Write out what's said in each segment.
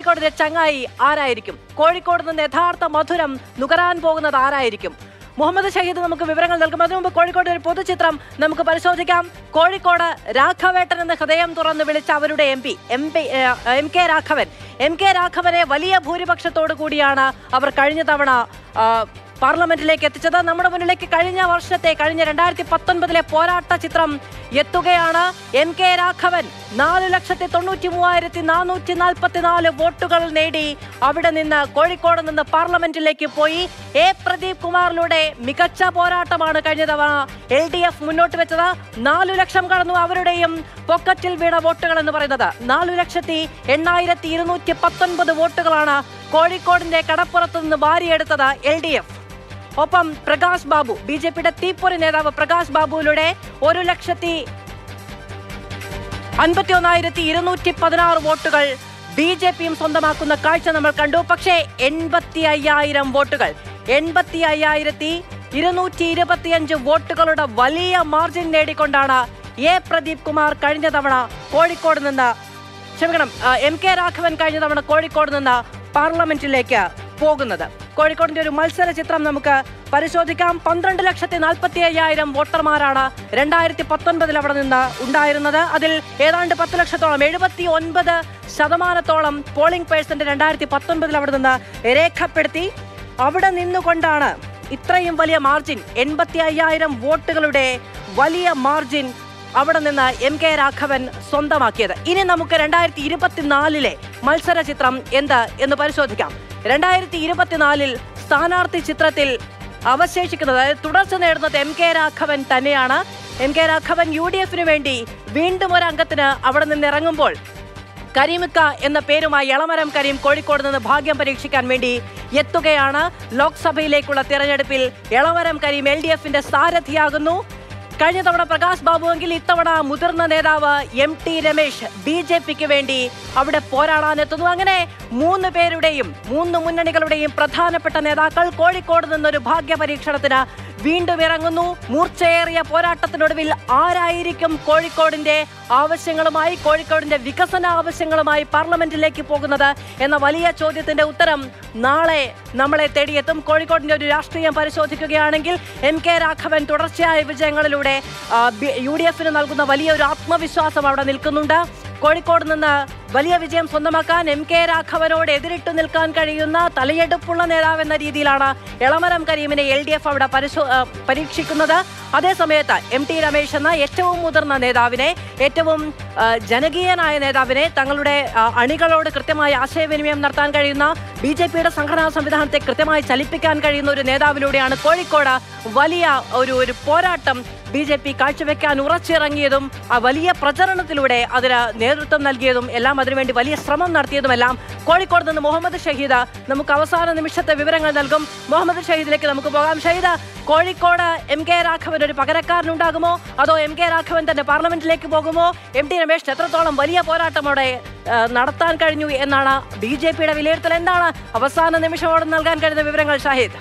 കോഴിക്കോടിന്റെ ചങ്ങായി ആരായിരിക്കും കോഴിക്കോട് നിന്ന് യഥാർത്ഥ മധുരം നുകരാൻ പോകുന്നത് ആരായിരിക്കും മുഹമ്മദ് ഷഹീദ് നമുക്ക് വിവരങ്ങൾ നൽകും അതിനു മുമ്പ് കോഴിക്കോട് ഒരു പൊതുചിത്രം നമുക്ക് പരിശോധിക്കാം കോഴിക്കോട് രാഘവേട്ടൻ എന്ന ഹൃദയം തുറന്ന് വിളിച്ച അവരുടെ MP P M P Raghavan K രാഘവൻ എം കെ രാഘവനെ വലിയ ഭൂരിപക്ഷത്തോടു കൂടിയാണ് അവർ കഴിഞ്ഞ തവണ ആ, പാർലമെന്റിലേക്ക് എത്തിച്ചത് നമ്മുടെ മുന്നിലേക്ക് കഴിഞ്ഞ വർഷത്തെ കഴിഞ്ഞ രണ്ടായിരത്തി പത്തൊൻപതിലെ പോരാട്ട ചിത്രം എത്തുകയാണ് എം കെ രാഘവൻ നാല് ലക്ഷത്തി തൊണ്ണൂറ്റി മൂവായിരത്തി നാനൂറ്റി നാൽപ്പത്തിനാല് വോട്ടുകൾ നേടി അവിടെ നിന്ന് കോഴിക്കോട് നിന്ന് പാർലമെന്റിലേക്ക് പോയി എ പ്രദീപ് കുമാറിലൂടെ മികച്ച പോരാട്ടമാണ് കഴിഞ്ഞ തവണ എൽ ഡി എഫ് മുന്നോട്ട് വെച്ചത് നാലു ലക്ഷം കടന്നു അവരുടെയും പൊക്കറ്റിൽ വീണ വോട്ടുകൾ എന്ന് പറയുന്നത് നാലു ലക്ഷത്തി എണ്ണായിരത്തി ഇരുന്നൂറ്റി പത്തൊൻപത് വോട്ടുകളാണ് കോഴിക്കോടിന്റെ കടപ്പുറത്ത് നിന്ന് വാരിയെടുത്തത് എൽ ഡി എഫ് ഒപ്പം പ്രകാശ് ബാബു ബി ജെ പിയുടെ തീപ്പൊരി നേതാവ് പ്രകാശ് ബാബുവിലൂടെ ഒരു ലക്ഷത്തി അൻപത്തി ഒന്നായിരത്തി ഇരുന്നൂറ്റി പതിനാറ് വോട്ടുകൾ ബി ജെ പിയും സ്വന്തമാക്കുന്ന കാഴ്ച നമ്മൾ കണ്ടു പക്ഷേ എൺപത്തി അയ്യായിരം വോട്ടുകൾ എൺപത്തി അയ്യായിരത്തി ഇരുന്നൂറ്റി ഇരുപത്തിയഞ്ച് വോട്ടുകളുടെ വലിയ മാർജിൻ നേടിക്കൊണ്ടാണ് എ പ്രദീപ് കുമാർ കഴിഞ്ഞ തവണ കോഴിക്കോട് നിന്ന് ക്ഷമിക്കണം ആ, എം കെ രാഘവൻ കഴിഞ്ഞ തവണ കോഴിക്കോട് നിന്ന് പാർലമെന്റിലേക്ക് പോകുന്നത് കോഴിക്കോടിന്റെ ഒരു മത്സര ചിത്രം നമുക്ക് പരിശോധിക്കാം പന്ത്രണ്ട് ലക്ഷത്തി നാൽപ്പത്തി അയ്യായിരം വോട്ടർമാരാണ് രണ്ടായിരത്തി പത്തൊൻപതിൽ അവിടെ നിന്ന് ഉണ്ടായിരുന്നത് അതിൽ ഏതാണ്ട് പത്ത് ലക്ഷത്തോളം എഴുപത്തി ഒൻപത് ശതമാനത്തോളം പോളിംഗ് പേഴ്സന്റ് രണ്ടായിരത്തി പത്തൊൻപതിൽ അവിടെ നിന്ന് രേഖപ്പെടുത്തി അവിടെ നിന്നുകൊണ്ടാണ് ഇത്രയും വലിയ മാർജിൻ എൺപത്തി അയ്യായിരം വോട്ടുകളുടെ വലിയ മാർജിൻ അവിടെ നിന്ന് എം കെ രാഘവൻ സ്വന്തമാക്കിയത് ഇനി നമുക്ക് രണ്ടായിരത്തി ഇരുപത്തിനാലിലെ മത്സര ചിത്രം എന്ത് എന്ന് പരിശോധിക്കാം രണ്ടായിരത്തി ഇരുപത്തിനാലിൽ സ്ഥാനാർത്ഥി ചിത്രത്തിൽ അവശേഷിക്കുന്നത് അതായത് തുടർച്ച നേടുന്നത് എം കെ രാഘവൻ തന്നെയാണ് M K Raghavan U D എഫിന് വേണ്ടി വീണ്ടും ഒരു അംഗത്തിന് അവിടെ നിന്ന് ഇറങ്ങുമ്പോൾ കരീമിക്ക എന്ന പേരുമായി എളമരം കരീം കോഴിക്കോട് നിന്ന് ഭാഗ്യം പരീക്ഷിക്കാൻ വേണ്ടി എത്തുകയാണ് ലോക്സഭയിലേക്കുള്ള തിരഞ്ഞെടുപ്പിൽ എളമരം കരീം എൽ ഡി എഫിന്റെ സാരഥിയാകുന്നു കഴിഞ്ഞ തവണ പ്രകാശ് ബാബുവെങ്കിൽ ഇത്തവണ മുതിർന്ന നേതാവ് M T Ramesh B J പിക്ക് വേണ്ടി അവിടെ പോരാടാനെത്തുന്നു അങ്ങനെ മൂന്ന് പേരുടെയും മൂന്ന് മുന്നണികളുടെയും പ്രധാനപ്പെട്ട നേതാക്കൾ കോഴിക്കോട് നിന്നൊരു ഭാഗ്യ പരീക്ഷണത്തിന് വീണ്ടും ഇറങ്ങുന്നു മൂർച്ചയേറിയ പോരാട്ടത്തിനൊടുവിൽ ആരായിരിക്കും കോഴിക്കോടിന്റെ ആവശ്യങ്ങളുമായി കോഴിക്കോടിന്റെ വികസന ആവശ്യങ്ങളുമായി പാർലമെന്റിലേക്ക് പോകുന്നത് എന്ന വലിയ ചോദ്യത്തിന്റെ ഉത്തരം നാളെ നമ്മളെ തേടിയെത്തും കോഴിക്കോടിന്റെ ഒരു രാഷ്ട്രീയം പരിശോധിക്കുകയാണെങ്കിൽ എം കെ രാഘവൻ തുടർച്ചയായ വിജയങ്ങളിലൂടെ ആ, ബി- യു ഡി എഫിന് നൽകുന്ന വലിയൊരു ആത്മവിശ്വാസം അവിടെ നിൽക്കുന്നുണ്ട് കോഴിക്കോട് നിന്ന് വലിയ വിജയം സ്വന്തമാക്കാൻ എം കെ രാഘവനോട് എതിരിട്ടു നിൽക്കാൻ കഴിയുന്ന തലയെടുപ്പുള്ള നേതാവ് എന്ന രീതിയിലാണ് എളമരം കരീമിനെ എൽ ഡി എഫ് അവിടെ പരിശോ ആ, പരീക്ഷിക്കുന്നത് അതേസമയത്ത് എം ടി രമേശ് എന്ന ഏറ്റവും മുതിർന്ന നേതാവിനെ ഏറ്റവും ആ, ജനകീയനായ നേതാവിനെ തങ്ങളുടെ ആ, അണികളോട് കൃത്യമായി ആശയവിനിമയം നടത്താൻ കഴിയുന്ന ബി ജെ പിയുടെ സംഘടനാ സംവിധാനത്തെ കൃത്യമായി ചലിപ്പിക്കാൻ കഴിയുന്ന ഒരു നേതാവിലൂടെയാണ് കോഴിക്കോട് വലിയ ഒരു ഒരു പോരാട്ടം ബി ജെ പി കാഴ്ചവെക്കാൻ ഉറച്ചിറങ്ങിയതും ആ വലിയ പ്രചരണത്തിലൂടെ അതിന് നേതൃത്വം നൽകിയതും എല്ലാം അതിനുവേണ്ടി വലിയ ശ്രമം നടത്തിയതുമെല്ലാം കോഴിക്കോട് നിന്ന് മുഹമ്മദ് ഷഹീദ് നമുക്ക് അവസാന നിമിഷത്തെ വിവരങ്ങൾ നൽകും മുഹമ്മദ് ഷഹീദിലേക്ക് നമുക്ക് പോകാം ഷഹീദ് കോഴിക്കോട് എം കെ രാഘവൻ ഒരു പകരക്കാരനുണ്ടാകുമോ അതോ എം കെ രാഘവൻ തന്നെ പാർലമെന്റിലേക്ക് പോകുമോ എം ടി രമേശ് എത്രത്തോളം വലിയ പോരാട്ടം അവിടെ ആ, നടത്താൻ കഴിഞ്ഞു എന്നാണ് ബി ജെ പിയുടെ വിലയിരുത്തൽ എന്താണ് അവസാന നിമിഷമോടെ നൽകാൻ കഴിയുന്ന വിവരങ്ങൾ ഷാഹിദ്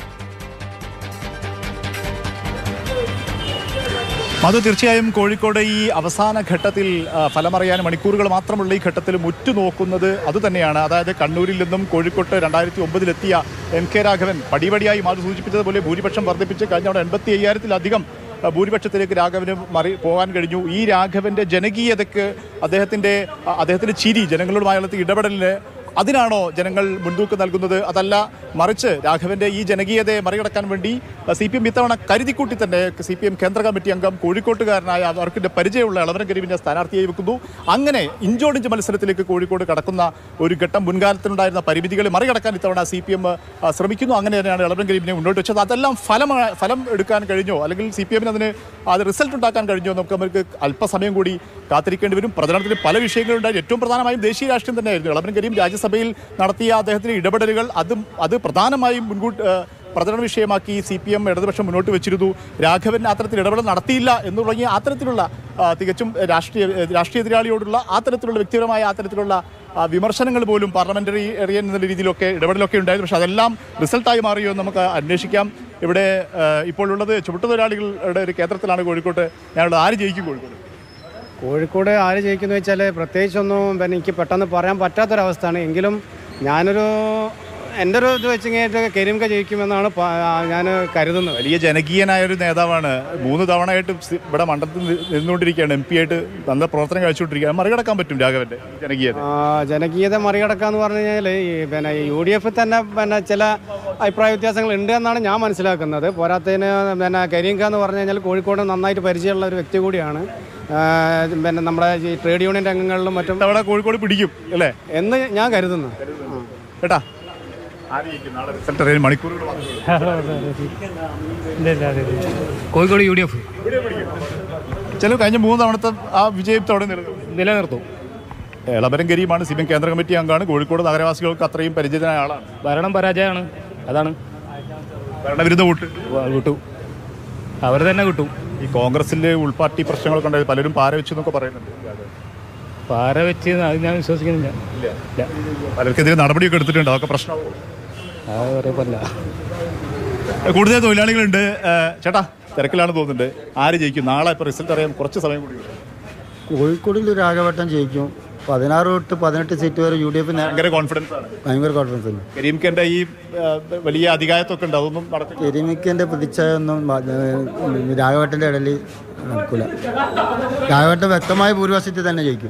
അത് തീർച്ചയായും കോഴിക്കോട് ഈ അവസാന ഘട്ടത്തിൽ ആ, ഫലമറിയാൻ മണിക്കൂറുകൾ മാത്രമുള്ള ഈ ഘട്ടത്തിൽ ഉറ്റുനോക്കുന്നത് അതുതന്നെയാണ് അതായത് കണ്ണൂരിൽ നിന്നും കോഴിക്കോട്ട് രണ്ടായിരത്തി ഒമ്പതിലെത്തിയ എം കെ രാഘവൻ പടിപടിയായി മാറി സൂചിപ്പിച്ചതുപോലെ ഭൂരിപക്ഷം വർദ്ധിപ്പിച്ച് കഴിഞ്ഞ തവണ എൺപത്തി അയ്യായിരത്തിലധികം ആ, ഭൂരിപക്ഷത്തിലേക്ക് രാഘവന് മറി പോകാൻ കഴിഞ്ഞു ഈ രാഘവന്റെ ജനകീയതയ്ക്ക് അദ്ദേഹത്തിന്റെ ആ, അദ്ദേഹത്തിന്റെ ചിരി ജനങ്ങളുമായുള്ള ഇടപെടലിന് അതിനാണോ ജനങ്ങൾ മുൻതൂക്കം നൽകുന്നത് അതല്ല മറിച്ച് രാഘവന്റെ ഈ ജനകീയതയെ മറികടക്കാൻ വേണ്ടി സി പി എം ഇത്തവണ കരുതിക്കൂട്ടി തന്നെ സി പി എം കേന്ദ്ര കമ്മിറ്റി അംഗം കോഴിക്കോട്ടുകാരനായ അവർക്കിന്റെ പരിചയമുള്ള ഇളവരം കരീമിനെ സ്ഥാനാർത്ഥിയായി വെക്കുന്നു അങ്ങനെ ഇഞ്ചോടിഞ്ച് മത്സരത്തിലേക്ക് കോഴിക്കോട് കടക്കുന്ന ഒരു ഘട്ടം മുൻകാലത്തിനുണ്ടായിരുന്ന പരിമിതികളെ മറികടക്കാൻ ഇത്തവണ സി പി എം ശ്രമിക്കുന്നു അങ്ങനെ തന്നെയാണ് ഇളവരം കരീമിനെ മുന്നോട്ട് വെച്ചത് അതെല്ലാം ഫലം ഫലം എടുക്കാൻ കഴിഞ്ഞോ അല്ലെങ്കിൽ സി പി എമ്മിന് അതിന് അത് റിസൾട്ട് ഉണ്ടാക്കാൻ കഴിഞ്ഞോ എന്ന് നമുക്ക് നമുക്ക് അല്പസമയം കൂടി കാത്തിരിക്കേണ്ടി വരും പ്രചരണത്തിൽ പല വിഷയങ്ങളുണ്ടായി ഏറ്റവും പ്രധാനമായും ദേശീയ രാഷ്ട്രീയം തന്നെയായിരുന്നു ഇളവൻ കരീം രാജ്യസഭയിൽ നടത്തിയ അദ്ദേഹത്തിന്റെ ഇടപെടലുകൾ അതും അത് പ്രധാനമായും മുൻകൂട്ടി ഏഹ്, പ്രചരണ വിഷയമാക്കി സി പി എം ഇടതുപക്ഷം മുന്നോട്ട് വെച്ചിരുന്നു രാഘവൻ അത്തരത്തിൽ ഇടപെടൽ നടത്തിയില്ല എന്ന് തുടങ്ങിയ അത്തരത്തിലുള്ള ആ, തികച്ചും രാഷ്ട്രീയ രാഷ്ട്രീയ എതിരാളിയോടുള്ള അത്തരത്തിലുള്ള വ്യക്തിപരമായ അത്തരത്തിലുള്ള ആ, വിമർശനങ്ങൾ പോലും പാർലമെന്ററി എറിയൻ എന്ന രീതിയിലൊക്കെ ഇടപെടലൊക്കെ ഉണ്ടായിരുന്നു പക്ഷേ അതെല്ലാം റിസൾട്ടായി മാറിയോ എന്ന് നമുക്ക് അന്വേഷിക്കാം ഇവിടെ ആ, ഇപ്പോൾ ഉള്ളത് ചുവട്ടുതൊഴിലാളികളുടെ ഒരു കേന്ദ്രത്തിലാണ് കോഴിക്കോട്ട് ഞാനുള്ളത് ആര് ജയിക്കും കോഴിക്കോട് കോഴിക്കോട് ആര് ജയിക്കുന്നു വെച്ചാൽ പ്രത്യേകിച്ചൊന്നും പിന്നെ എനിക്ക് പെട്ടെന്ന് പറയാൻ പറ്റാത്തൊരവസ്ഥയാണ് എങ്കിലും ഞാനൊരു എൻ്റെ ഒരു ഇത് വെച്ച് കഴിഞ്ഞിട്ട് കരീംക ജയിക്കുമെന്നാണ് ഞാൻ കരുതുന്നത് വലിയ ജനകീയനായ ഒരു നേതാവാണ് മൂന്ന് തവണയായിട്ട് സി- ഇവിടെ മണ്ഡലത്തിൽ നി- നിന്നുകൊണ്ടിരിക്കുകയാണ് എം പി ആയിട്ട് നല്ല പ്രവർത്തനം കഴിച്ചുകൊണ്ടിരിക്കുകയാണ് മറികടക്കാൻ പറ്റും രാഘവന്റെ ജനകീയത ആ, ജനകീയത മറികടക്കാന്ന് പറഞ്ഞു കഴിഞ്ഞാൽ ഈ പിന്നെ യു ഡി എഫ് തന്നെ പിന്നെ ചില അഭിപ്രായ വ്യത്യാസങ്ങൾ ഉണ്ട് എന്നാണ് ഞാൻ മനസ്സിലാക്കുന്നത് പോരാത്തതിന് പിന്നെ കരീംക എന്ന് പറഞ്ഞു കഴിഞ്ഞാൽ കോഴിക്കോട് നന്നായിട്ട് പരിചയമുള്ള ഒരു വ്യക്തി കൂടിയാണ് ആ, പിന്നെ നമ്മുടെ ഈ ട്രേഡ് യൂണിയൻ രംഗങ്ങളിലും മറ്റും തവണ കോഴിക്കോട് പിടിക്കും അല്ലേ എന്ന് ഞാൻ കരുതുന്നു ആ. കേട്ടാ ആരെയും നാളെ റിസൾട്ട് അറിയാൻ മണിക്കൂറുകൾ മാത്രമേ കോഴിക്കോട് യു ഡി എഫ് ചില കഴിഞ്ഞ മൂന്ന് തവണത്തെ ആ വിജയത്തോടെ നിലനിർത്തും നിലനിർത്തും എളമരം കരീമാണ് സി പി എം കേന്ദ്ര കമ്മിറ്റി അംഗമാണ് കോഴിക്കോട് നഗരവാസികൾക്ക് അത്രയും പരിചിതനായ ആളാണ് ഭരണം പരാജയമാണ് അതാണ് ഭരണവിരുദ്ധ വോട്ട് കിട്ടും അവർ തന്നെ കിട്ടും ഈ കോൺഗ്രസിലെ ഉൾപാർട്ടി പ്രശ്നങ്ങളൊക്കെ ഉണ്ടായത് പലരും പാര വെച്ചു എന്നൊക്കെ പറയുന്നുണ്ട് പാര വെച്ച് അത് ഞാൻ വിശ്വസിക്കുന്നില്ല ഇല്ല പലർക്കെതിരെ നടപടിയൊക്കെ എടുത്തിട്ടുണ്ട് അതൊക്കെ പ്രശ്നമാവും അത് പറയപ്പല്ല കൂടുതൽ തൊഴിലാളികളുണ്ട് ഏഹ് ചേട്ടാ തിരക്കിലാണ് തോന്നുന്നുണ്ട് ആര് ജയിക്കും നാളെ ഇപ്പോൾ റിസൾട്ട് അറിയാൻ കുറച്ച് സമയം കൂടി ഉണ്ട്. കോഴിക്കോടിൽ രാഘവട്ടം ജയിക്കും പതിനാറ് തൊട്ട് പതിനെട്ട് സീറ്റ് വരെ യു ഡി എഫിന് ഭയങ്കര കോൺഫിഡൻസ് ആണ് ഭയങ്കര കോൺഫിഡൻസ് ഉണ്ട് കരീം ഖാന്റെ ഈ ഏഹ്, വലിയ അധികാരത്തൊക്കെ ഉണ്ട് അതൊന്നും നടക്കില്ല എരിമിക്കൻ്റെ പ്രതിച്ഛയൊന്നും രാഘവട്ടൻ്റെ ഇടയിൽ നടക്കില്ല രാഘവട്ടം വ്യക്തമായ ഭൂരിപക്ഷത്തിൽ തന്നെ ജയിക്കും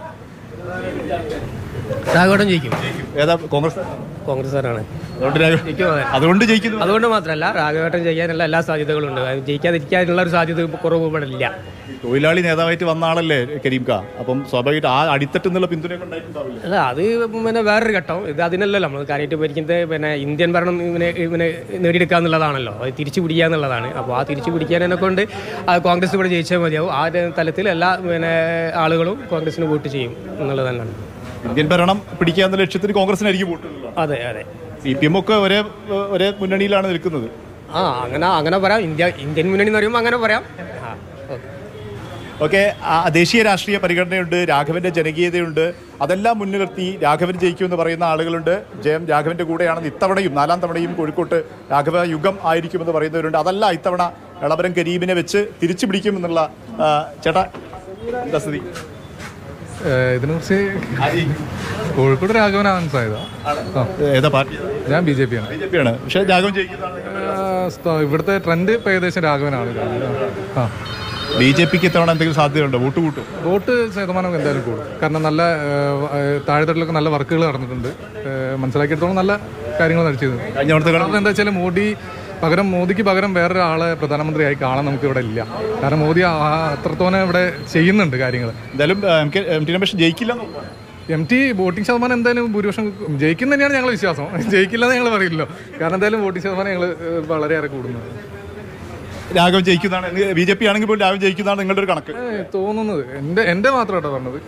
രാഘവട്ടം ജയിക്കും ഏതാ കോൺഗ്രസ് കോൺഗ്രസ്സുകാരാണ് അതുകൊണ്ട് രാഘവ- ജയിക്കും അതെ. അതുകൊണ്ട് ജയിക്കുന്നു അതുകൊണ്ട് മാത്രമല്ല രാഘവട്ടം ചെയ്യാനുള്ള എല്ലാ സാധ്യതകളും ഉണ്ട് അത് ജയിക്കാതിരിക്കാനുള്ള ഒരു സാധ്യത ഇപ്പോൾ കുറവ് ഇവിടെ ഇല്ല തൊഴിലാളി നേതാവായിട്ട് വന്ന ആളല്ലേ കരീം ഖാൻ അപ്പം സ്വാഭാവികമായിട്ട് ആ അടിത്തട്ടിൽ നിന്നുള്ള പിന്തുണയൊക്കെ ഉണ്ടായിട്ടുണ്ടാവില്ല അല്ല അത് പിന്നെ വേറൊരു ഘട്ടം ഇത് അതിനല്ലല്ലോ നമ്മൾ കാര്യമായിട്ട് ഭരിക്കുന്നത് പിന്നെ ഇന്ത്യൻ ഭരണം ഇവനെ ഇവനെ നേടിയെടുക്കുക എന്നുള്ളതാണല്ലോ അത് തിരിച്ചു പിടിക്കുക എന്നുള്ളതാണ് അപ്പോൾ ആ തിരിച്ചു പിടിക്കാനെ കൊണ്ട് ആ കോൺഗ്രസ് ഇവിടെ ജയിച്ചാൽ മതിയാവും ആ ഒരു തലത്തിൽ എല്ലാ പിന്നെ ആളുകളും കോൺഗ്രസിന് വോട്ട് ചെയ്യും എന്നുള്ളത് തന്നെയാണ് ഇന്ത്യൻ ഭരണം പിടിക്കുക എന്ന ലക്ഷ്യത്തിന് കോൺഗ്രസിനായിരിക്കും വോട്ട് അതെ അതെ സി പി എം ഒക്കെ ഒരേ ഒരേ മുന്നണിയിലാണ് നിൽക്കുന്നത് ആ അങ്ങനെ അങ്ങനെ പറയാം ഇന്ത്യ ഇന്ത്യൻ മുന്നണി എന്ന് പറയുമ്പോൾ അങ്ങനെ പറയാം ആ ഓക്കെ ഓക്കെ ദേശീയ രാഷ്ട്രീയ പരിഗണനയുണ്ട് രാഘവന്റെ ജനകീയതയുണ്ട് അതെല്ലാം മുൻനിർത്തി രാഘവൻ ജയിക്കുമെന്ന് പറയുന്ന ആളുകളുണ്ട് ജയം രാഘവന്റെ കൂടെയാണെന്ന് ഇത്തവണയും നാലാം തവണയും കോഴിക്കോട്ട് രാഘവ യുഗം ആയിരിക്കുമെന്ന് പറയുന്നവരുണ്ട് അതല്ല ഇത്തവണ എളവരം കരീബിനെ വെച്ച് തിരിച്ചു പിടിക്കുമെന്നുള്ള ആ, ചേട്ടാ എന്താ സ്ഥിതി ഇതിനെക്കുറിച്ച് കോഴിക്കോട് രാഘവനാവാൻ സാധ്യത ആ. ഏതാ പാർട്ടി ഞാൻ ബി ജെ പി ആണ് ബി ജെ പി ആണ് പക്ഷേ രാഘവൻ ജയിക്കുന്നതാണ് ആ, സ്ഥ- ഇവിടുത്തെ ട്രെൻഡ് ഇപ്പം ഏകദേശം രാഘവനാണ് ആ ബി ജെ പിക്ക് ഇത്തവണ എന്തെങ്കിലും സാധ്യതയുണ്ടോ വോട്ട് കൂട്ടും വോട്ട് ശതമാനം എന്തായാലും കൂടും കാരണം നല്ല താഴെത്തട്ടിലൊക്കെ നല്ല വർക്കുകൾ നടന്നിട്ടുണ്ട് ഏ, മനസ്സിലാക്കിയെടുത്തോളം നല്ല കാര്യങ്ങൾ നടത്തിയത് കഴിഞ്ഞ തവണത്തെ കാരണം എന്താ വെച്ചാൽ മോദി പകരം മോദിക്ക് പകരം വേറൊരാളെ പ്രധാനമന്ത്രിയായി കാണാൻ നമുക്ക് ഇവിടെ ഇല്ല കാരണം മോദി ആ- അത്രത്തോനെ ഇവിടെ ചെയ്യുന്നുണ്ട് കാര്യങ്ങൾ എന്തായാലും ആ, M K M T Ramesh ജയിക്കില്ല എന്ന് ഉറപ്പാണ്. എം ടി വോട്ടിംഗ് ശതമാനം എന്തായാലും ഭൂരിപക്ഷം ജയിക്കും തന്നെയാണ് ഞങ്ങൾ വിശ്വാസം ജയിക്കില്ലെന്ന് ഞങ്ങൾ പറയില്ലല്ലോ കാരണം എന്തായാലും വോട്ടിംഗ് ശതമാനം ഞങ്ങൾ വളരെയേറെ കൂടുന്നത് രാഘവൻ ജയിക്കുന്നതാണ് ബി ജെ പി ആണെങ്കിൽ പോലും രാഘവൻ ജയിക്കുന്നതാണ് നിങ്ങളുടെ ഒരു കണക്ക് ഏ, തോന്നുന്നത് എൻ്റെ എൻ്റെ മാത്രം കേട്ടോ പറഞ്ഞത്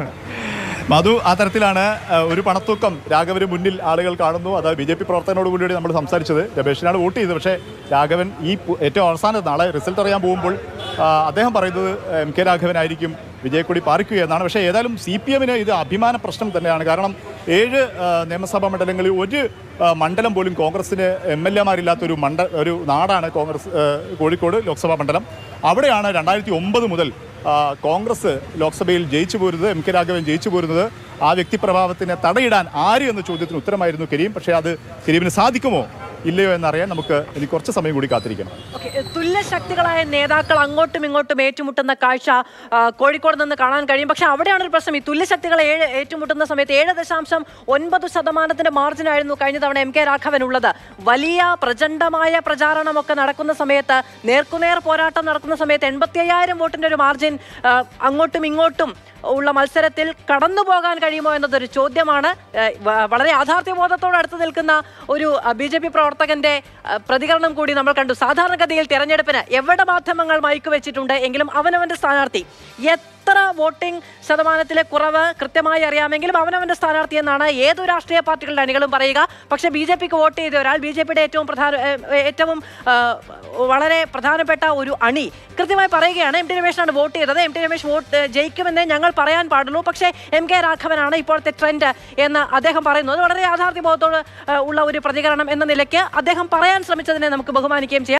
മധു ആ തരത്തിലാണ് ആ, ഒരു പണത്തൂക്കം രാഘവന് മുന്നിൽ ആളുകൾ കാണുന്നു അത് ബി ജെ പി പ്രവർത്തനോട് കൂടിയാണ് നമ്മൾ സംസാരിച്ചത് രമേശിനാണ് വോട്ട് ചെയ്തത് പക്ഷേ രാഘവൻ ഈ പു- ഏറ്റവും അവസാന നാളെ റിസൾട്ട് അറിയാൻ പോകുമ്പോൾ ആ, അദ്ദേഹം പറയുന്നത് എം കെ രാഘവനായിരിക്കും വിജയക്കൊടി പാറിക്കുക എന്നാണ് പക്ഷേ ഏതായാലും സി പി എമ്മിന് ഇത് അഭിമാന പ്രശ്നം തന്നെയാണ് കാരണം ഏഴ് ആ, നിയമസഭാ മണ്ഡലങ്ങളിൽ ഒരു ആ, മണ്ഡലം പോലും കോൺഗ്രസിന് എം എൽ എമാരില്ലാത്ത ഒരു മണ്ഡ ഒരു നാടാണ് കോൺഗ്രസ് ആ, കോഴിക്കോട് ലോക്സഭാ മണ്ഡലം അവിടെയാണ് രണ്ടായിരത്തി ഒമ്പത് മുതൽ ആ, കോൺഗ്രസ് ലോക്സഭയിൽ ജയിച്ചു പോരുന്നത് എം കെ രാഘവൻ ജയിച്ചു പോരുന്നത് ആ വ്യക്തിപ്രഭാവത്തിനെ തടയിടാൻ ആര് എന്ന ചോദ്യത്തിന് ഉത്തരമായിരുന്നു കരീം പക്ഷേ അത് കരീമിന് സാധിക്കുമോ ഇല്ലയോ എന്നറിയാൻ നമുക്ക് ഇനി കുറച്ച് സമയം കൂടി കാത്തിരിക്കണം ഓക്കേ, തുല്യശക്തികളായ നേതാക്കൾ അങ്ങോട്ടും ഇങ്ങോട്ടും ഏറ്റുമുട്ടുന്ന കാഴ്ച ആ, കോഴിക്കോട് നിന്ന് കാണാൻ കഴിയും പക്ഷെ അവിടെയാണ് ഒരു പ്രശ്നം ഈ തുല്യശക്തികൾ ഏഴ് ഏറ്റുമുട്ടുന്ന സമയത്ത് ഏഴ് ദശാംശം ഒൻപത് ശതമാനത്തിന്റെ മാർജിനായിരുന്നു കഴിഞ്ഞ തവണ എം കെ രാഘവൻ ഉള്ളത് വലിയ പ്രചണ്ഡമായ പ്രചാരണമൊക്കെ നടക്കുന്ന സമയത്ത് നേർക്കുനേർ പോരാട്ടം നടക്കുന്ന സമയത്ത് എൺപത്തി അയ്യായിരം വോട്ടിന്റെ ഒരു മാർജിൻ ആ, അങ്ങോട്ടും ഇങ്ങോട്ടും ഉള്ള മത്സരത്തിൽ കടന്നു പോകാൻ കഴിയുമോ എന്നതൊരു ചോദ്യമാണ് ഏഹ് വ- വളരെ യാഥാർത്ഥ്യബോധത്തോട് അടുത്ത് നിൽക്കുന്ന ഒരു ബി ജെ പി പ്രവർത്തകന്റെ അഹ്, പ്രതികരണം കൂടി നമ്മൾ കണ്ടു സാധാരണഗതിയിൽ തെരഞ്ഞെടുപ്പിന് എവിടെ മാധ്യമങ്ങൾ മയക്ക് വെച്ചിട്ടുണ്ട് എങ്കിലും അവനവന്റെ സ്ഥാനാർത്ഥി എത്ര വോട്ടിംഗ് ശതമാനത്തിലെ കുറവ് കൃത്യമായി അറിയാമെങ്കിലും അവനവന്റെ സ്ഥാനാർത്ഥി എന്നാണ് ഏതു രാഷ്ട്രീയ പാർട്ടികളുടെ അണികളും പറയുക പക്ഷേ ബി ജെ പിക്ക് വോട്ട് ചെയ്ത ഒരാൾ ബി ജെ പിയുടെ ഏറ്റവും പ്രധാന ഏഹ്, ഏറ്റവും ആഹ്, വളരെ പ്രധാനപ്പെട്ട ഒരു അണി കൃത്യമായി പറയുകയാണ് എം ടി രമേശാണ് വോട്ട് ചെയ്തത് എം ടി രമേശ് വോട്ട് ഏഹ്, ജയിക്കുമെന്നേ ഞങ്ങൾ പറയാൻ പാടുള്ളൂ പക്ഷേ എം കെ രാഘവനാണ് ഇപ്പോഴത്തെ ട്രെൻഡ് എന്ന് അദ്ദേഹം പറയുന്നു അത് വളരെ യാഥാർത്ഥ്യബോധത്തോട് ഏഹ്, ഉള്ള ഒരു പ്രതികരണം എന്ന നിലയ്ക്ക് അദ്ദേഹം പറയാൻ ശ്രമിച്ചതിനെ നമുക്ക് ബഹുമാനിക്കുകയും ചെയ്യാം